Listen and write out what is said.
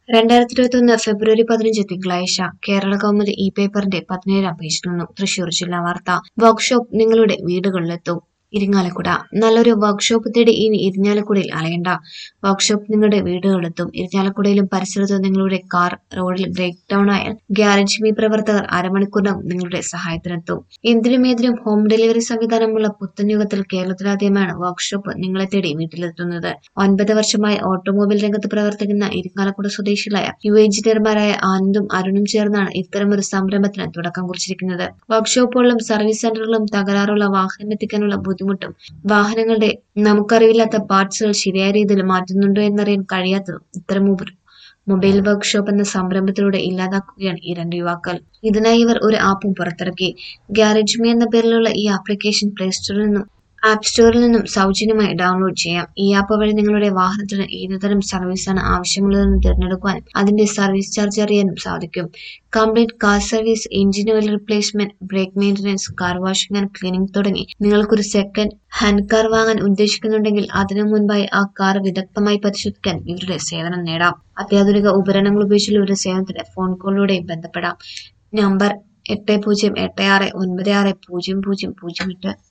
രണ്ടായിരത്തി ഇരുപത്തൊന്ന് ഫെബ്രുവരി പതിനഞ്ച് തിങ്കളാഴ്ച കേരള കൗമുദി ഇ പേപ്പറിന്റെ പതിനേഴാം പേജിൽ നിന്നും തൃശൂർ ജില്ലാ വാർത്ത വർക്ക്ഷോപ്പ് നിങ്ങളുടെ വീടുകളിലെത്തും ഇരിങ്ങാലക്കുട നല്ലൊരു വർക്ക്ഷോപ്പ് തേടി ഇനി ഇരിഞ്ഞാലക്കുടയിൽ അലയണ്ട വർക്ക്ഷോപ്പ് നിങ്ങളുടെ വീടുകളിലെത്തും ഇരിഞ്ഞാലക്കുടയിലും പരിസരത്തും നിങ്ങളുടെ കാർ റോഡിൽ ബ്രേക്ക് ഡൌൺ ആയാൽ ഗ്യാരേജ് മീ പ്രവർത്തകർ അരമണിക്കൂറിനകം നിങ്ങളുടെ സഹായത്തിനെത്തും എന്തിനും ഏതിനും ഹോം ഡെലിവറി സംവിധാനമുള്ള പുത്തൻയുഗത്തിൽ കേരളത്തിലാദ്യമാണ് വർക്ക്ഷോപ്പ് നിങ്ങളെ തേടി വീട്ടിലെത്തുന്നത് ഒൻപത് വർഷമായി ഓട്ടോമൊബൈൽ രംഗത്ത് പ്രവർത്തിക്കുന്ന ഇരിങ്ങാലക്കുട സ്വദേശികളായ യു എഞ്ചിനീയർമാരായ ആനന്ദും അരുണും ചേർന്നാണ് ഇത്തരമൊരു സംരംഭത്തിന് തുടക്കം കുറിച്ചിരിക്കുന്നത് വർക്ക്ഷോപ്പുകളിലും സർവീസ് സെന്ററുകളും തകരാറുള്ള വാഹനം എത്തിക്കാനുള്ള ബുദ്ധിമുട്ടും വാഹനങ്ങളുടെ നമുക്കറിവില്ലാത്ത പാർട്സുകൾ ശരിയായ രീതിയിൽ മാറ്റുന്നുണ്ടോ എന്നറിയാൻ കഴിയാത്തതും ഇത്തരം ഉപ- മൊബൈൽ വർക്ക്ഷോപ്പ് എന്ന സംരംഭത്തിലൂടെ ഇല്ലാതാക്കുകയാണ് ഈ രണ്ട് യുവാക്കൾ ഇതിനായി ഇവർ ഒരു ആപ്പും പുറത്തിറക്കി ഗ്യാരേജ് മീ എന്ന പേരിലുള്ള ഈ ആപ്ലിക്കേഷൻ പ്ലേ സ്റ്റോറിൽ നിന്നും ആപ്പ് സ്റ്റോറിൽ നിന്നും സൗജന്യമായി ഡൗൺലോഡ് ചെയ്യാം ഈ ആപ്പ് വഴി നിങ്ങളുടെ വാഹനത്തിന് ഏതുതരം സർവീസാണ് ആവശ്യമുള്ളതെന്ന് തിരഞ്ഞെടുക്കാനും അതിന്റെ സർവീസ് ചാർജ് അറിയാനും സാധിക്കും complete car service engine oil replacement brake maintenance car washing and cleaning തുടങ്ങി നിങ്ങൾക്കൊരു സെക്കൻഡ് ഹാൻഡ് കാർ വാങ്ങാൻ ഉദ്ദേശിക്കുന്നുണ്ടെങ്കിൽ അതിനു മുൻപായി ആ കാർ വിദഗ്ധമായി പരിശോധിക്കാൻ ഇവരുടെ സേവനം നേടാം അത്യാധുനിക ഉപകരണങ്ങൾ ഉപയോഗിച്ചുള്ള ഇവരുടെ സേവനത്തിന് ഫോൺ കോളിലൂടെയും ബന്ധപ്പെടാം നമ്പർ എട്ട് പൂജ്യം എട്ട് ആറ് ഒൻപത് ആറ് പൂജ്യം പൂജ്യം പൂജ്യം എട്ട്